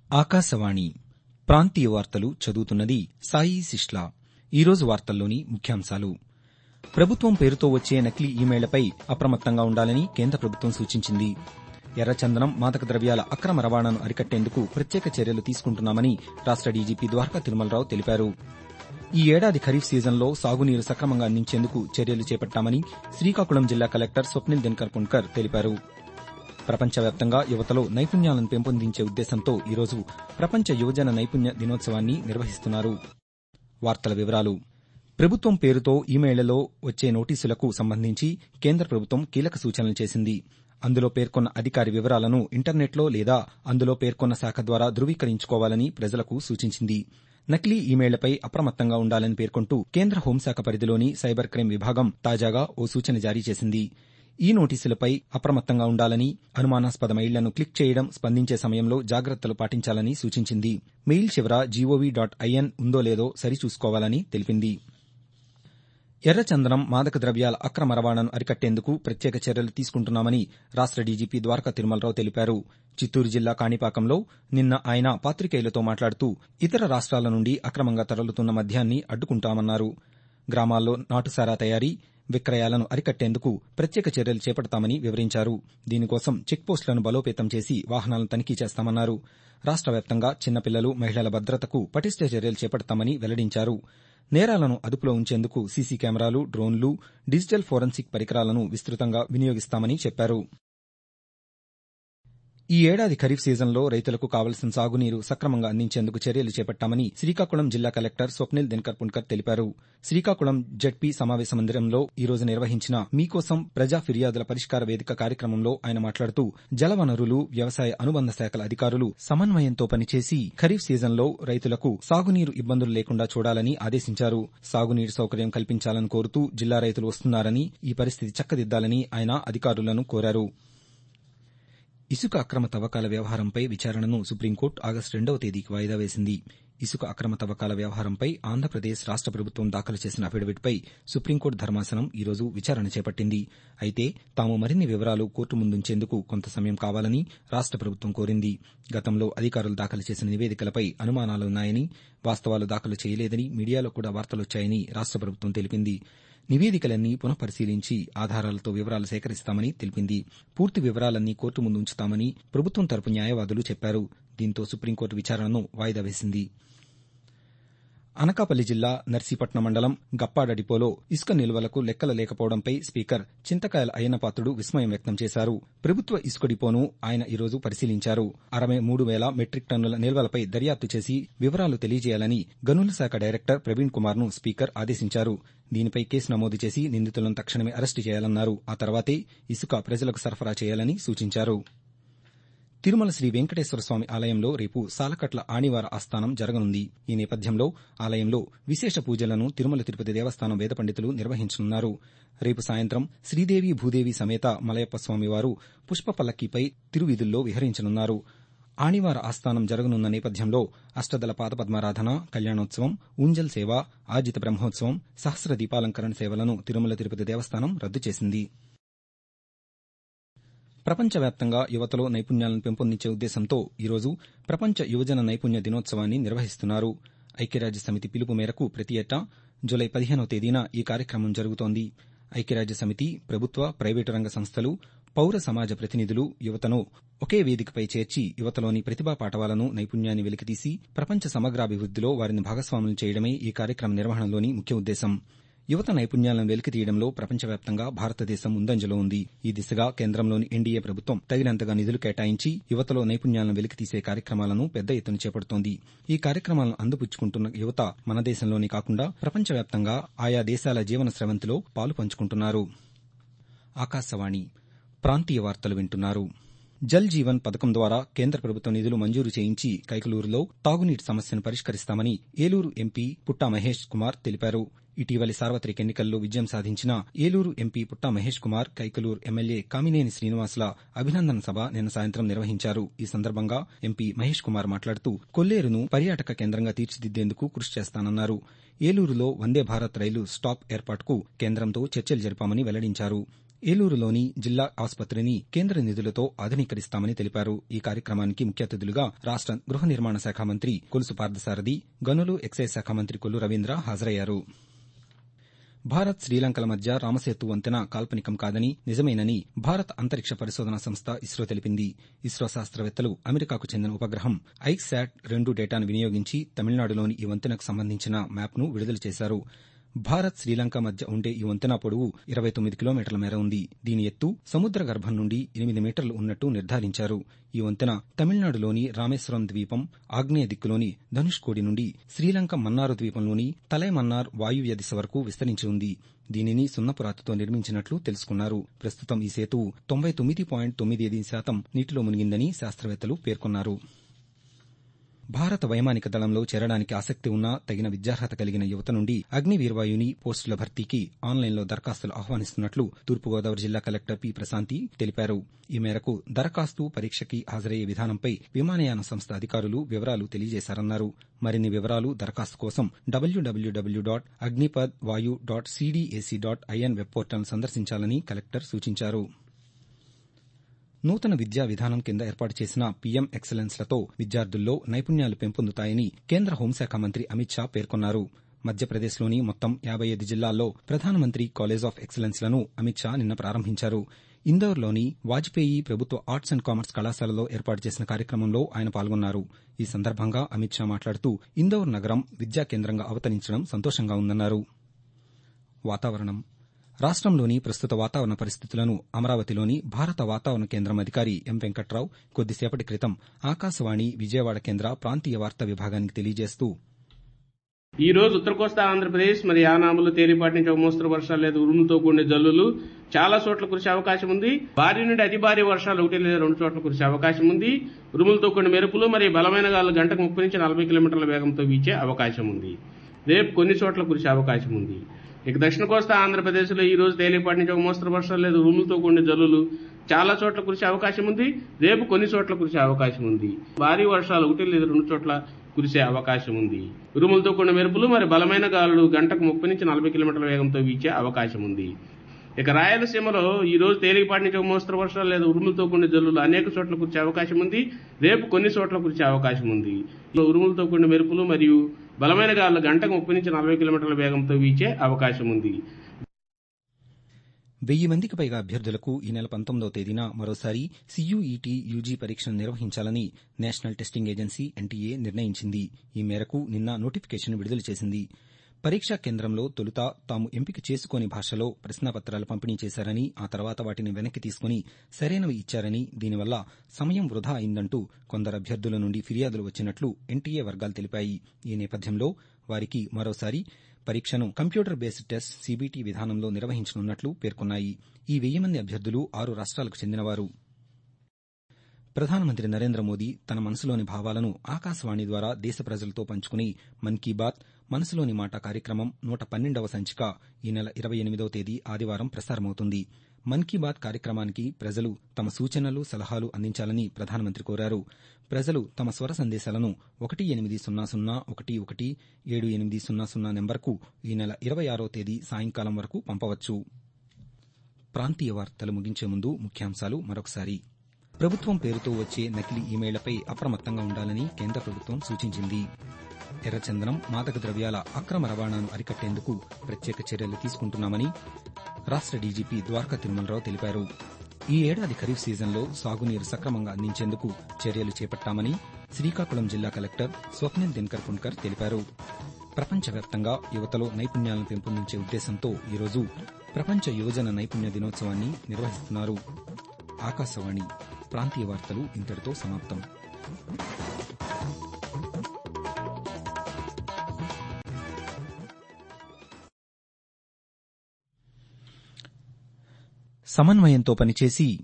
ఆకాశవాణి ప్రాంతీయ వార్తలు చదువుతున్నది సాయి సిష్లా ఈరోజు వార్తల్లోని ముఖ్యాంశాలు ప్రభుత్వం పేరుతో వచ్చే నకిలీ ఇమెయిళ్లపై అప్రమత్తంగా ఉండాలని కేంద్ర ప్రభుత్వం సూచించింది ఎర్రచందనం మాదక ద్రవ్యాల అక్రమ రవాణాను అరికట్టేందుకు ప్రత్యేక చర్యలు తీసుకుంటున్నామని రాష్ట డీజీపీ ద్వారకా తిరుమలరావు తెలిపారు ఈ ఏడాది ఖరీఫ్ సీజన్లో సాగునీరు సక్రమంగా అందించేందుకు చర్యలు చేపట్టామని శ్రీకాకుళం జిల్లా కలెక్టర్ స్వప్నిల్ దినకర్ పుణ్కర్ తెలిపారు ప్రపంచవ్యాప్తంగా యువతలో నైపుణ్యాలను పెంపొందించే ఉద్దేశంతో ఈరోజు ప్రపంచ యువజన నైపుణ్య దినోత్సవాన్ని నిర్వహిస్తున్నారు వార్తల వివరాలు ప్రభుత్వం పేరుతో ఇమెయిళ్లలో వచ్చే నోటీసులకు సంబంధించి కేంద్ర ప్రభుత్వం కీలక సూచనలు చేసింది అందులో పేర్కొన్న అధికారి వివరాలను ఇంటర్నెట్లో లేదా అందులో పేర్కొన్న శాఖ ద్వారా ధృవీకరించుకోవాలని ప్రజలకు సూచించింది నకిలీ ఇమెయిళ్లపై అప్రమత్తంగా ఉండాలని పేర్కొంటూ కేంద్ర హోంశాఖ పరిధిలోని సైబర్ క్రైమ్ విభాగం తాజాగా ఓ సూచన జారీ చేసింది ఈ నోటీసులపై అప్రమత్తంగా ఉండాలని అనుమానాస్పద మెయిళ్లను క్లిక్ చేయడం స్పందించే సమయంలో జాగ్రత్తలు పాటించాలని సూచించింది మెయిల్ చివర జీఓవీ డాట్ ఐఎన్ ఉందో లేదో సరిచూసుకోవాలని తెలిపింది ఎర్రచందనం మాదక ద్రవ్యాల అక్రమ రవాణాను అరికట్టేందుకు ప్రత్యేక చర్యలు తీసుకుంటున్నామని రాష్ట డీజీపీ ద్వారకా తిరుమలరావు తెలిపారు చిత్తూరు జిల్లా కాణిపాకంలో నిన్న ఆయన పాతికేయులతో మాట్లాడుతూ ఇతర రాష్ట్రాల నుండి అక్రమంగా తరలుతున్న మద్యాన్ని అడ్డుకుంటామన్నారు గ్రామాల్లో నాటుసారా తయారీ విక్రయాలను అరికట్టేందుకు ప్రత్యేక చర్యలు చేపడతామని వివరించారు దీనికోసం చెక్పోస్టులను బలోపేతం చేసి వాహనాలను తనిఖీ చేస్తామన్నారు రాష్ట వ్యాప్తంగా చిన్నపిల్లలు మహిళల భద్రతకు పటిష్ట చర్యలు చేపడతామని వెల్లడించారు నేరాలను అదుపులో ఉంచేందుకు సీసీ కెమెరాలు డ్రోన్లు డిజిటల్ ఫోరెన్సిక్ పరికరాలను విస్తృతంగా వినియోగిస్తామని చెప్పారు ఈ ఏడాది ఖరీఫ్ సీజన్లో రైతులకు కావలసిన సాగునీరు సక్రమంగా అందించేందుకు చర్యలు చేపట్టామని శ్రీకాకుళం జిల్లా కలెక్టర్ స్వప్నిల్ దినకర్ పుణ్కర్ తెలిపారు శ్రీకాకుళం జడ్పీ సమావేశ మందిరంలో ఈ రోజు నిర్వహించిన మీకోసం ప్రజా ఫిర్యాదుల పరిష్కార వేదిక కార్యక్రమంలో ఆయన మాట్లాడుతూ జలవనరులు వ్యవసాయ అనుబంధ శాఖల అధికారులు సమన్వయంతో పనిచేసి ఖరీఫ్ సీజన్లో రైతులకు సాగునీరు ఇబ్బందులు లేకుండా చూడాలని ఆదేశించారు సాగునీరు సౌకర్యం కల్పించాలని కోరుతూ జిల్లా రైతులు వస్తున్నారని ఈ పరిస్థితి చక్కదిద్దాలని ఆయన అధికారులను కోరారు ఇసుక అక్రమ తవ్వకాల వ్యవహారంపై విచారణను సుప్రీంకోర్టు ఆగస్టు రెండవ తేదీకి వాయిదా వేసింది ఇసుక అక్రమ తవ్వకాల వ్యవహారంపై ఆంధ్రప్రదేశ్ రాష్ట ప్రభుత్వం దాఖలు చేసిన అఫిడవిట్పై సుప్రీంకోర్టు ధర్మాసనం ఈ రోజు విచారణ చేపట్టింది అయితే తాము మరిన్ని వివరాలు కోర్టు ముందుంచేందుకు కొంత సమయం కావాలని రాష్ట ప్రభుత్వం కోరింది గతంలో అధికారులు దాఖలు చేసిన నివేదికలపై అనుమానాలున్నాయని వాస్తవాలు దాఖలు చేయలేదని మీడియాలో కూడా వార్తలొచ్చాయని రాష్ట ప్రభుత్వం తెలిపింది నివేదికలన్నీ పునఃపరిశీలించి ఆధారాలతో వివరాలు సేకరిస్తామని తెలిపింది పూర్తి వివరాలన్నీ కోర్టు ముందు ఉంచుతామని ప్రభుత్వం తరపు న్యాయవాదులు చెప్పారు దీంతో సుప్రీంకోర్టు విచారణను వాయిదా వేసింది అనకాపల్లి జిల్లా నర్సీపట్నం మండలం గప్పాడ డిపోలో ఇసుక నిల్వలకు లెక్కలు లేకపోవడంపై స్పీకర్ చింతకాయల అయ్యన్నపాత్రుడు విస్మయం వ్యక్తం చేశారు ప్రభుత్వ ఇసుక డిపోను ఆయన ఈరోజు పరిశీలించారు అరవై మూడు వేల మెట్రిక్ టన్నుల నిల్వలపై దర్యాప్తు చేసి వివరాలు తెలియజేయాలని గనుల శాఖ డైరెక్టర్ ప్రవీణ్ కుమార్ ను స్పీకర్ ఆదేశించారు దీనిపై కేసు నమోదు చేసి నిందితులను తక్షణమే అరెస్టు చేయాలన్నారు ఆ తర్వాతే ఇసుక ప్రజలకు సరఫరా చేయాలని సూచించారు తిరుమల శ్రీ వెంకటేశ్వర స్వామి ఆలయంలో రేపు సాలకట్ల ఆణివార ఆస్థానం జరగనుంది ఈ నేపథ్యంలో ఆలయంలో విశేష పూజలను తిరుమల తిరుపతి దేవస్థానం వేద పండితులు నిర్వహించనున్నారు రేపు సాయంత్రం శ్రీదేవి భూదేవి సమేత మలయప్ప స్వామివారు పుష్ప పల్లక్కీపై తిరువీధుల్లో విహరించనున్నారు ఆణివార ఆస్థానం జరగనున్న నేపథ్యంలో అష్టదల పాదపద్మారాధన కళ్యాణోత్సవం ఉంజల్ సేవ ఆజిత బ్రహ్మోత్సవం సహస్ర దీపాలంకరణ సేవలను తిరుమల తిరుపతి దేవస్థానం రద్దు చేసింది ప్రపంచవ్యాప్తంగా యువతలో నైపుణ్యాలను పెంపొందించే ఉద్దేశంతో ఈరోజు ప్రపంచ యువజన నైపుణ్య దినోత్సవాన్ని నిర్వహిస్తున్నారు ఐక్యరాజ్య సమితి పిలుపు మేరకు ప్రతి ఏటా జులై పదిహేనవ తేదీన ఈ కార్యక్రమం జరుగుతోంది ఐక్యరాజ్య సమితి ప్రభుత్వ ప్రైవేటు రంగ సంస్థలు పౌర సమాజ ప్రతినిధులు యువతను ఒకే వేదికపై చేర్చి యువతలోని ప్రతిభా పాటవాలను నైపుణ్యాన్ని వెలికితీసి ప్రపంచ సమగ్రాభివృద్దిలో వారిని భాగస్వాములు చేయడమే ఈ కార్యక్రమ నిర్వహణలోని ముఖ్య ఉద్దేశం యువత నైపుణ్యాలను వెలికితీయడంలో ప్రపంచవ్యాప్తంగా భారతదేశం ముందంజలో ఉంది ఈ దిశగా కేంద్రంలోని ఎన్డీఏ ప్రభుత్వం తగినంతగా నిధులు కేటాయించి యువతలో నైపుణ్యాలను వెలికితీసే కార్యక్రమాలను పెద్ద ఎత్తున చేపడుతోంది ఈ కార్యక్రమాలను అందిపుచ్చుకుంటున్న యువత మన దేశంలోనే కాకుండా ప్రపంచవ్యాప్తంగా ఆయా దేశాల జీవన స్రవంతిలో పాలు పంచుకుంటున్నారు ఆకాశవాణి ప్రాంతీయ వార్తలు వింటున్నారు జల్ జీవన్ పథకం ద్వారా కేంద్ర ప్రభుత్వం నిధులు మంజూరు చేయించి కైకలూరులో తాగునీటి సమస్యను పరిష్కరిస్తామని ఏలూరు ఎంపీ పుట్టా మహేష్ కుమార్ తెలిపారు ఇటీవలి సార్వత్రిక ఎన్నికల్లో విజయం సాధించిన ఏలూరు ఎంపీ పుట్టా మహేష్ కుమార్ కైకలూరు ఎమ్మెల్యే కామినేని శ్రీనివాసుల అభినందన సభ నిన్న సాయంత్రం నిర్వహించారు ఈ సందర్భంగా ఎంపీ మహేష్ కుమార్ మాట్లాడుతూ కొల్లేరును పర్యాటక కేంద్రంగా తీర్చిదిద్దేందుకు కృషి చేస్తానన్నారు ఏలూరులో వందే భారత్ రైలు స్టాప్ ఏర్పాటుకు కేంద్రంతో చర్చలు జరిపామని వెల్లడించారు ఏలూరులోని జిల్లా ఆసుపత్రిని కేంద్ర నిధులతో ఆధునీకరిస్తామని తెలిపారు ఈ కార్యక్రమానికి ముఖ్య అతిథులుగా రాష్ట గృహ నిర్మాణ శాఖ మంత్రి కొలుసు పార్థసారథి గనులు ఎక్సైజ్ శాఖ మంత్రి కొల్లు రవీంద్ర హాజరయ్యారు భారత్ శ్రీలంకల మధ్య రామసేతు వంతెన కాల్పనికం కాదని నిజమేనని భారత అంతరిక్ష పరిశోధనా సంస్థ ఇస్రో తెలిపింది ఇస్రో శాస్త్రవేత్తలు అమెరికాకు చెందిన ఉపగ్రహం ఐక్శాట్ రెండు డేటాను వినియోగించి తమిళనాడులోని ఈ వంతెనకు సంబంధించిన మ్యాప్ను విడుదల చేశారు భారత్ శ్రీలంక మధ్య ఉండే ఈ వంతెన పొడవు ఇరవై తొమ్మిది కిలోమీటర్ల మేర ఉంది దీని ఎత్తు సముద్ర గర్భం నుండి ఎనిమిది మీటర్లు ఉన్నట్టు నిర్ధారించారు ఈ వంతెన తమిళనాడులోని రామేశ్వరం ద్వీపం ఆగ్నేయ దిక్కులోని ధనుష్కోడి నుండి శ్రీలంక మన్నారు ద్వీపంలోని తలైమన్నార్ వాయువ్య దిశ వరకు విస్తరించి ఉంది దీనిని సున్నపురాతితో నిర్మించినట్లు తెలుసుకున్నారు ప్రస్తుతం ఈ సేతువు తొంభై తొమ్మిది పాయింట్ తొమ్మిది శాతం నీటిలో మునిగిందని శాస్త్రవేత్తలు పేర్కొన్నారు భారత వైమానిక దళంలో చేరడానికి ఆసక్తి ఉన్న తగిన విద్యార్హత కలిగిన యువత నుండి అగ్ని వీర్వాయుని పోస్టుల భర్తీకి ఆన్లైన్లో దరఖాస్తులు ఆహ్వానిస్తున్నట్లు తూర్పుగోదావరి జిల్లా కలెక్టర్ పి ప్రశాంతి తెలిపారు ఈ మేరకు దరఖాస్తు పరీక్షకి హాజరయ్యే విధానంపై విమానయాన సంస్థ అధికారులు వివరాలు తెలియజేశారన్నారు మరిన్ని వివరాలు దరఖాస్తు కోసం డబ్ల్యూడబ్ల్యూడబ్ల్యూ dot Agnipath Vayu dot CDAC dot IN web పోర్టల్ను సందర్శించాలని కలెక్టర్ సూచించారు నూతన విద్యా విధానం కింద ఏర్పాటు చేసిన పీఎం ఎక్సలెన్స్లతో విద్యార్థుల్లో నైపుణ్యాలు పెంపొందుతాయని కేంద్ర హోంశాఖ మంత్రి అమిత్ షా పేర్కొన్నారు మధ్యప్రదేశ్లోని మొత్తం యాబై ఐదు జిల్లాల్లో ప్రధానమంత్రి కాలేజ్ ఆఫ్ ఎక్సలెన్స్లను అమిత్ షా నిన్న ప్రారంభించారు ఇందోర్లోని వాజ్పేయి ప్రభుత్వ ఆర్ట్స్ అండ్ కామర్స్ కళాశాలలో ఏర్పాటు చేసిన కార్యక్రమంలో ఆయన పాల్గొన్నారు ఈ సందర్భంగా అమిత్ షా మాట్లాడుతూ ఇందోర్ నగరం విద్యా కేంద్రంగా అవతరించడం సంతోషంగా ఉందన్నారు వాతావరణం రాష్టంలోని ప్రస్తుత వాతావరణ పరిస్థితులను అమరావతిలోని భారత వాతావరణ కేంద్రం అధికారి ఎం వెంకట్రావు కొద్దిసేపటి క్రితం ఆకాశవాణి విజయవాడ కేంద్ర ప్రాంతీయ వార్తా విభాగానికి తెలియజేస్తూ ఈ రోజు ఉత్తర కోస్తా ఆంధ్రప్రదేశ్ మరి యానాములు తేలిపాటి నుంచి ఒక మోస్తరు వర్షాలు లేదా ఉరుములతో కూడిన జల్లులు చాలా చోట్ల కురిసే అవకాశం ఉంది భారీ నుండి అతి భారీ వర్షాలు ఒకటి లేదా రెండు చోట్ల కురిసే అవకాశం ఉంది ఉరుములతో కూడిన మెరుపులు మరి బలమైన గాలు గంటకు ముప్పై నుంచి నలభై కిలోమీటర్ల వేగంతో వీచే అవకాశం ఉంది రేపు కొన్ని చోట్ల కురిసే అవకాశం ఉంది ఇక దక్షిణ కోస్తా ఆంధ్రప్రదేశ్లో ఈ రోజు తేలిపాటి నుంచి ఒక మోస్తరు వర్షాలు లేదా ఉరుములతో కూడిన జల్లులు చాలా చోట్ల కురిసే అవకాశం ఉంది రేపు కొన్ని చోట్ల కురిసే అవకాశం ఉంది భారీ వర్షాలు ఒకటి లేదా రెండు చోట్ల కురిసే అవకాశం ఉంది ఉరుములతో కూడిన మెరుపులు మరి బలమైన గాలులు గంటకు ముప్పై నుంచి నలభై కిలోమీటర్ల వేగంతో వీచే అవకాశం ఉంది ఇక రాయలసీమలో ఈ రోజు తేలికపాటి నుంచి ఒక మోస్తరు వర్షాలు లేదా ఉరుములతో కూడిన జల్లులు అనేక చోట్ల కురిసే అవకాశం ఉంది రేపు కొన్ని చోట్ల కురిసే అవకాశం ఉంది ఉరుములతో కూడిన మెరుపులు మరియు బలమైన గాలులు గంటకు ముప్పై నుంచి నలభై కిలోమీటర్ల వేగంతో వీచే అవకాశం ఉంది వెయ్యి మందికి పైగా అభ్యర్థులకు ఈ నెల పంతొమ్మిదవ తేదీన మరోసారి సీయూఈటీ యూజీ పరీక్షను నిర్వహించాలని నేషనల్ టెస్టింగ్ ఏజెన్సీ ఎన్టీఏ నిర్ణయించింది ఈ మేరకు నిన్న నోటిఫికేషన్ విడుదల చేసింది పరీక్షా కేంద్రంలో తొలుత తాము ఎంపిక చేసుకోని భాషలో ప్రశ్నాపత్రాలు పంపిణీ చేశారని ఆ తర్వాత వాటిని వెనక్కి తీసుకుని సరైనవి ఇచ్చారని దీనివల్ల సమయం వృధా అయిందంటూ కొందరు అభ్యర్థుల నుండి ఫిర్యాదులు వచ్చినట్లు ఎన్టీఏ వర్గాలు తెలిపాయి ఈ నేపథ్యంలో వారికి మరోసారి పరీక్షను కంప్యూటర్ బేస్డ్ టెస్ట్ సీబీటీ విధానంలో నిర్వహించనున్నట్లు పేర్కొన్నాయి ఈ వెయ్యి మంది అభ్యర్థులు ఆరు రాష్ట్రాలకు చెందినవారు ప్రధానమంత్రి నరేంద్ర మోదీ తన మనసులోని భావాలను ఆకాశవాణి ద్వారా దేశ ప్రజలతో పంచుకుని మన్ కీ బాత్ మనసులోని మాట కార్యక్రమం నూట పన్నెండవ సంచిక ఈ నెల ఇరవై ఎనిమిదవ తేదీ ఆదివారం ప్రసారమవుతుంది మన్ కీ బాత్ కార్యక్రమానికి ప్రజలు తమ సూచనలు సలహాలు అందించాలని ప్రధానమంత్రి కోరారు ప్రజలు తమ స్వర సందేశాలను ఒకటి ఎనిమిది సున్నా సున్నా ఒకటి ఒకటి ఏడు ఎనిమిది సున్నా సున్నా నెంబర్కు ఈ నెల ఇరవై ఆరో తేదీ సాయంకాలం వరకు పంపవచ్చు ప్రాంతీయ వార్తలు ముగించే ముందు ముఖ్యాంశాలు మరొకసారి ప్రభుత్వం పేరుతో వచ్చే నకిలీ ఇమెయిళ్లపై అప్రమత్తంగా ఉండాలని కేంద్ర ప్రభుత్వం సూచించింది ఎర్రచందనం మాదక ద్రవ్యాల అక్రమ రవాణాను అరికట్టేందుకు ప్రత్యేక చర్యలు తీసుకుంటున్నామని రాష్ట డీజీపీ ద్వారకా తిరుమలరావు తెలిపారు ఈ ఏడాది ఖరీఫ్ సీజన్లో సాగునీరు సక్రమంగా అందించేందుకు చర్యలు చేపట్టామని శ్రీకాకుళం జిల్లా కలెక్టర్ స్వప్నిల్ దినకర్ పుణ్కర్ తెలిపారు ప్రపంచవ్యాప్తంగా యువతలో నైపుణ్యాలను పెంపొందించే ఉద్దేశంతో ఈరోజు ప్రపంచ యువజన నైపుణ్య దినోత్సవాన్ని నిర్వహిస్తున్నారు ఆకాశవాణి ప్రాంతీయ వార్తలు ఇంతటితో సమాప్తం సమన్వయంతో పనిచేసి